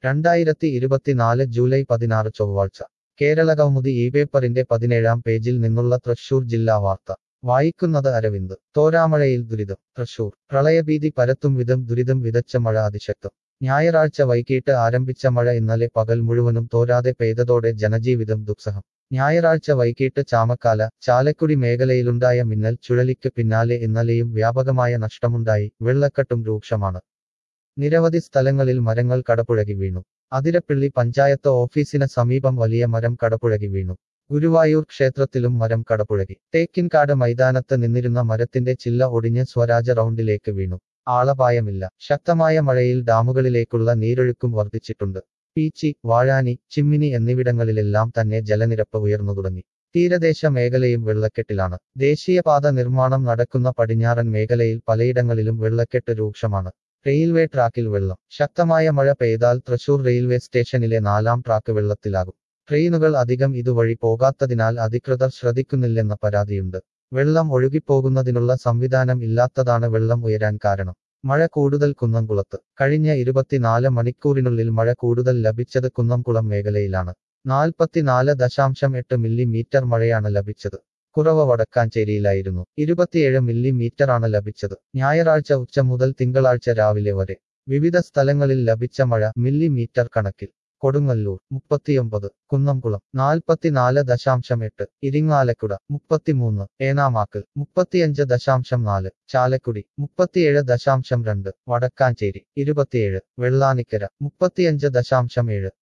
രണ്ടായിരത്തി ഇരുപത്തിനാല് ജൂലൈ പതിനാറ് ചൊവ്വാഴ്ച കേരളകൗമുദി ഈ പേപ്പറിന്റെ പതിനേഴാം പേജിൽ നിന്നുള്ള തൃശൂർ ജില്ലാ വാർത്ത വായിക്കുന്നത് അരവിന്ദ് തോരാമഴയിൽ ദുരിതം തൃശൂർ പ്രളയഭീതി പരത്തും വിധം ദുരിതം വിതച്ച മഴ അതിശക്തം ഞായറാഴ്ച വൈകിട്ട് ആരംഭിച്ച മഴ ഇന്നലെ പകൽ മുഴുവനും തോരാതെ പെയ്തതോടെ ജനജീവിതം ദുസ്സഹം ഞായറാഴ്ച വൈകിട്ട് ചാമക്കാല ചാലക്കുടി മേഖലയിലുണ്ടായ മിന്നൽ ചുഴലിക്ക് പിന്നാലെ ഇന്നലെയും വ്യാപകമായ നഷ്ടമുണ്ടായി വെള്ളക്കെട്ടും രൂക്ഷമാണ് നിരവധി സ്ഥലങ്ങളിൽ മരങ്ങൾ കടപുഴകി വീണു അതിരപ്പിള്ളി പഞ്ചായത്ത് ഓഫീസിന് സമീപം വലിയ മരം കടപുഴകി വീണു ഗുരുവായൂർ ക്ഷേത്രത്തിലും മരം കടപുഴകി തേക്കിൻകാട് മൈതാനത്ത് നിന്നിരുന്ന മരത്തിന്റെ ചില്ല ഒടിഞ്ഞ് സ്വരാജ റൗണ്ടിലേക്ക് വീണു ആളപായമില്ല ശക്തമായ മഴയിൽ ഡാമുകളിലേക്കുള്ള നീരൊഴുക്കും വർദ്ധിച്ചിട്ടുണ്ട് പീച്ചി വാഴാനി ചിമ്മിനി എന്നിവിടങ്ങളിലെല്ലാം തന്നെ ജലനിരപ്പ് ഉയർന്നു തുടങ്ങി തീരദേശ മേഖലയും വെള്ളക്കെട്ടിലാണ് ദേശീയപാത നിർമ്മാണം നടക്കുന്ന പടിഞ്ഞാറൻ മേഖലയിൽ പലയിടങ്ങളിലും വെള്ളക്കെട്ട് രൂക്ഷമാണ് റെയിൽവേ ട്രാക്കിൽ വെള്ളം ശക്തമായ മഴ പെയ്താൽ തൃശൂർ റെയിൽവേ സ്റ്റേഷനിലെ നാലാം ട്രാക്ക് വെള്ളത്തിലാകും ട്രെയിനുകൾ അധികം ഇതുവഴി പോകാത്തതിനാൽ അധികൃതർ ശ്രദ്ധിക്കുന്നില്ലെന്ന പരാതിയുണ്ട് വെള്ളം ഒഴുകിപ്പോകുന്നതിനുള്ള സംവിധാനം ഇല്ലാത്തതാണ് വെള്ളം ഉയരാൻ കാരണം മഴ കൂടുതൽ കുന്നംകുളത്ത് കഴിഞ്ഞ ഇരുപത്തിനാല് മണിക്കൂറിനുള്ളിൽ മഴ കൂടുതൽ ലഭിച്ചത് കുന്നംകുളം മേഖലയിലാണ് നാൽപ്പത്തിനാല് ദശാംശം എട്ട് മില്ലിമീറ്റർ മഴയാണ് ലഭിച്ചത് കുറവ് വടക്കാഞ്ചേരിയിലായിരുന്നു ഇരുപത്തിയേഴ് മില്ലിമീറ്ററാണ് ലഭിച്ചത് ഞായറാഴ്ച ഉച്ച മുതൽ തിങ്കളാഴ്ച രാവിലെ വരെ വിവിധ സ്ഥലങ്ങളിൽ ലഭിച്ച മഴ മില്ലിമീറ്റർ കണക്കിൽ കൊടുങ്ങല്ലൂർ മുപ്പത്തിയൊമ്പത് കുന്നംകുളം നാൽപ്പത്തിനാല് ദശാംശം എട്ട് ഇരിങ്ങാലക്കുട മുപ്പത്തിമൂന്ന് ഏനാമാക്കൽ മുപ്പത്തിയഞ്ച് ദശാംശം നാല് ചാലക്കുടി മുപ്പത്തിയേഴ് ദശാംശം രണ്ട് വടക്കാഞ്ചേരി ഇരുപത്തിയേഴ് വെള്ളാനിക്കര മുപ്പത്തിയഞ്ച് ദശാംശം ഏഴ്